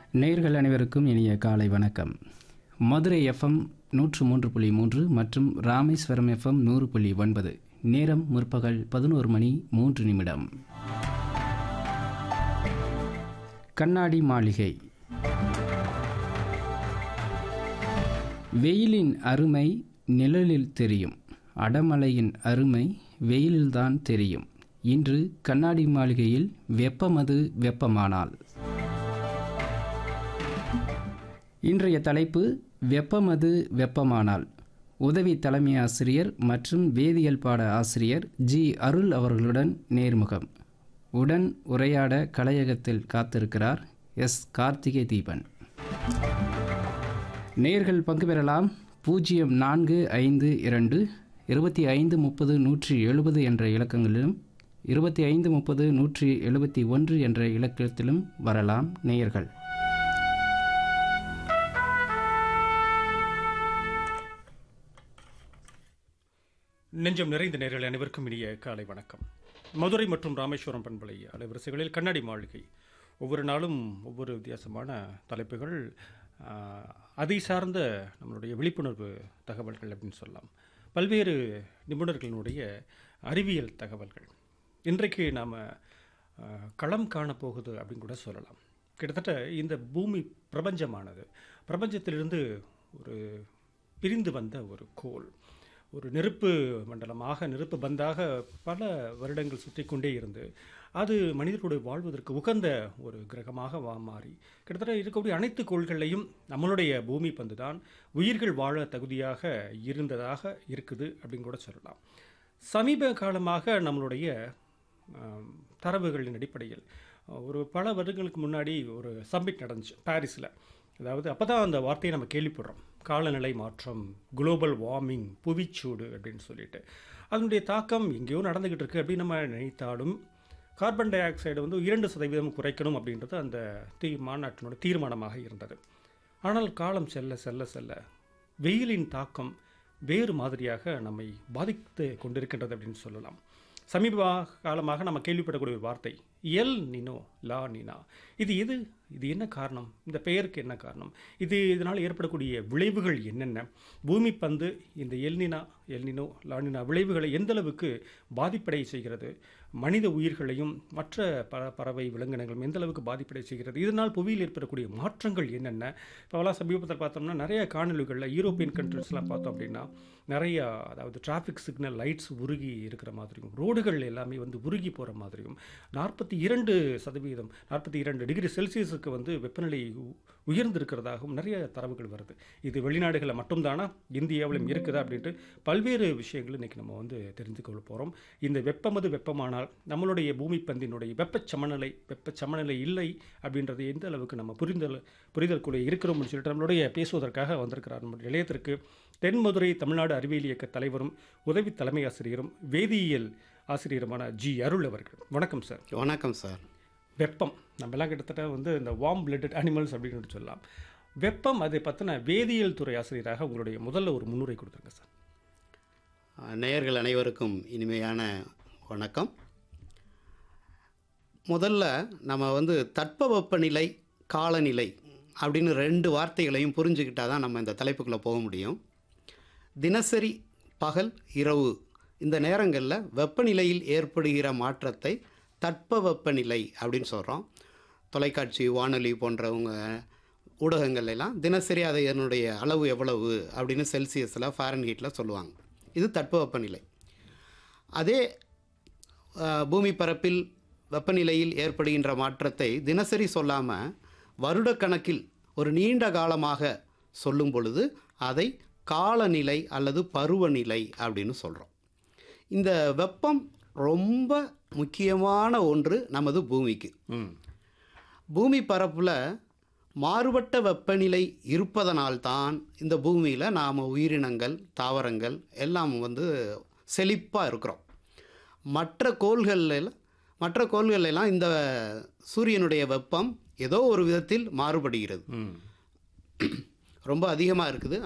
நேயர்கள் அனைவருக்கும் இனிய காலை வணக்கம் மதுரை எஃப்எம் நூற்று மூன்று புள்ளி மூன்று மற்றும் ராமேஸ்வரம் எஃப்எம் நூறு புள்ளி ஒன்பது நேரம் முற்பகல் பதினோரு மணி மூன்று நிமிடம் கண்ணாடி மாளிகை வெயிலின் அருமை நிழலில் தெரியும் அடமலையின் அருமை வெயிலில்தான் தெரியும் இன்று கண்ணாடி மாளிகையில் வெப்பமது வெப்பமானால் இன்றைய தலைப்பு வெப்பமது வெப்பமானால் உதவி தலைமை ஆசிரியர் மற்றும் வேதியியல் பாட ஆசிரியர் ஜி அருள் அவர்களுடன் நேர்முகம் உடன் உரையாட கலையகத்தில் காத்திருக்கிறார் எஸ் கார்த்திகை தீபன் நேர்கள் பங்கு பெறலாம் பூஜ்ஜியம் நான்கு ஐந்து இரண்டு இருபத்தி ஐந்து முப்பது நூற்றி எழுபது என்ற இலக்கங்களிலும் இருபத்தி ஐந்து முப்பது நூற்றி எழுபத்தி ஒன்று என்ற இலக்கத்திலும் வரலாம் நேயர்கள் நெஞ்சம் நிறைந்த நேர்கள் அனைவருக்கும் இனிய காலை வணக்கம் மதுரை மற்றும் ராமேஸ்வரம் பண்பலை அலைவரிசைகளில் கண்ணாடி மாளிகை ஒவ்வொரு நாளும் ஒவ்வொரு வித்தியாசமான தலைப்புகள் ஆஹ், அதை சார்ந்த நம்மளுடைய விழிப்புணர்வு தகவல்கள் அப்படின்னு சொல்லலாம் பல்வேறு நிபுணர்களினுடைய அறிவியல் தகவல்கள் இன்றைக்கு நாம் களம் காணப்போகுது அப்படின்னு கூட சொல்லலாம் கிட்டத்தட்ட இந்த பூமி பிரபஞ்சமானது பிரபஞ்சத்திலிருந்து ஒரு பிரிந்து வந்த ஒரு கோள் ஒரு நெருப்பு மண்டலமாக நெருப்பு பந்தாக பல வருடங்கள் சுற்றி கொண்டே இருந்து அது மனிதர்களுடைய வாழ்வதற்கு உகந்த ஒரு கிரகமாக வா மாறி கிட்டத்தட்ட இருக்கக்கூடிய அனைத்து கோள்களையும் நம்மளுடைய பூமி பந்து தான் உயிர்கள் வாழ தகுதியாக இருந்ததாக இருக்குது அப்படின்னு கூட சொல்லலாம் சமீப காலமாக நம்மளுடைய ஆம், தரவுகளின் அடிப்படையில் ஒரு பல வருடங்களுக்கு முன்னாடி ஒரு சம்மிட் நடந்துச்சு பாரிஸில் அதாவது அப்போ தான் அந்த வார்த்தையை நம்ம கேள்விப்படுறோம் காலநிலை மாற்றம் குளோபல் வார்மிங் புவிச்சூடு அப்படின்னு சொல்லிட்டு அதனுடைய தாக்கம் எங்கேயோ நடந்துக்கிட்டு இருக்கு அப்படின்னு நம்ம நினைத்தாலும் கார்பன் டை ஆக்சைடு வந்து இரண்டு சதவீதம் குறைக்கணும் அப்படின்றது அந்த தீ மாநாட்டினோட தீர்மானமாக இருந்தது ஆனால் காலம் செல்ல செல்ல செல்ல வெயிலின் தாக்கம் வேறு மாதிரியாக நம்மை பாதித்து கொண்டிருக்கின்றது அப்படின்னு சொல்லலாம் சமீப காலமாக நம்ம கேள்விப்படக்கூடிய ஒரு வார்த்தை எல் நினோ லா நினா இது எது இது என்ன காரணம் இந்த பெயருக்கு என்ன காரணம் இது இதனால் ஏற்படக்கூடிய விளைவுகள் என்னென்ன பூமி பந்து இந்த எல்னினா எல்னினோ லானினா விளைவுகளை எந்த அளவுக்கு பாதிப்படை செய்கிறது மனித உயிர்களையும் மற்ற ப பறவை விலங்கினங்களும் எந்த அளவுக்கு பாதிப்படை செய்கிறது இதனால் புவியில் ஏற்படக்கூடிய மாற்றங்கள் என்னென்ன இப்போலாம் சமீபத்தில் பார்த்தோம்னா நிறைய காணொலிகளில் யூரோப்பியன் கண்ட்ரிஸ்லாம் பார்த்தோம் அப்படின்னா நிறைய அதாவது டிராஃபிக் சிக்னல் லைட்ஸ் உருகி இருக்கிற மாதிரியும் ரோடுகள் எல்லாமே வந்து உருகி போகிற மாதிரியும் நாற்பத்தி இரண்டு சதவீதம் நாற்பத்தி இரண்டு டிகிரி செல்சியஸுக்கு வந்து வெப்பநிலை உ- உயர்ந்திருக்கிறதாகவும் நிறைய தரவுகள் வருது இது வெளிநாடுகளில் மட்டும்தானா இந்தியாவிலும் இருக்குதா அப்படின்ட்டு பல்வேறு விஷயங்கள் இன்றைக்கி நம்ம வந்து தெரிந்து கொள்ள போகிறோம் இந்த வெப்பமது வெப்பமானால் நம்மளுடைய பூமி பந்தினுடைய வெப்பச் சமநிலை வெப்பச் சமநிலை இல்லை அப்படின்றது எந்த அளவுக்கு நம்ம புரிதல் புரிதலுக்குள்ளே இருக்கிறோம்னு சொல்லிட்டு நம்மளுடைய பேசுவதற்காக வந்திருக்கிறார் நம்முடைய நிலையத்திற்கு தென்மதுரை தமிழ்நாடு அறிவியல் இயக்க தலைவரும் உதவி தலைமை ஆசிரியரும் வேதியியல் ஆசிரியருமான ஜி அருள் அவர்கள் வணக்கம் சார் வணக்கம் சார் வெப்பம் நம்மலாம் கிட்டத்தட்ட வந்து இந்த வார்ம் பிளட்டட் அனிமல்ஸ் அப்படின்னு சொல்லலாம் வெப்பம் அதை பற்றின வேதியியல் துறை ஆசிரியராக உங்களுடைய முதல்ல ஒரு முன்னுரை கொடுத்துருங்க சார் அஹ், நேயர்கள் அனைவருக்கும் இனிமையான வணக்கம் முதல்ல நம்ம வந்து தட்பவெப்பநிலை காலநிலை அப்படின்னு ரெண்டு வார்த்தைகளையும் புரிஞ்சுக்கிட்டா தான் நம்ம இந்த தலைப்புக்குள்ளே போக முடியும் தினசரி பகல் இரவு இந்த நேரங்களில் வெப்பநிலையில் ஏற்படுகிற மாற்றத்தை தட்பவெப்பநிலை அப்படின்னு சொல்கிறோம் தொலைக்காட்சி வானொலி போன்றவங்க ஊடகங்கள் எல்லாம் தினசரி அதை என்னுடைய அளவு எவ்வளவு அப்படின்னு செல்சியஸில் ஃபாரன்ஹீட்டில் சொல்லுவாங்க இது தட்பவெப்பநிலை அதே அஹ், பூமி பரப்பில் வெப்பநிலையில் ஏற்படுகின்ற மாற்றத்தை தினசரி சொல்லாமல் வருடக்கணக்கில் ஒரு நீண்ட காலமாக சொல்லும் பொழுது அதை காலநிலை அல்லது பருவநிலை அப்படின்னு சொல்கிறோம் இந்த வெப்பம் ரொம்ப முக்கியமான ஒன்று நமது பூமிக்கு ம் பூமி பரப்பில் மாறுபட்ட வெப்பநிலை இருப்பதனால்தான் இந்த பூமியில் நாம் உயிரினங்கள் தாவரங்கள் எல்லாம் வந்து செழிப்பாக இருக்கிறோம் மற்ற கோள்களில் மற்ற கோள்கள் எல்லாம் இந்த சூரியனுடைய வெப்பம் ஏதோ ஒரு விதத்தில் மாறுபடுகிறது ம் ரொம்ப அதிகமாக இருக்குது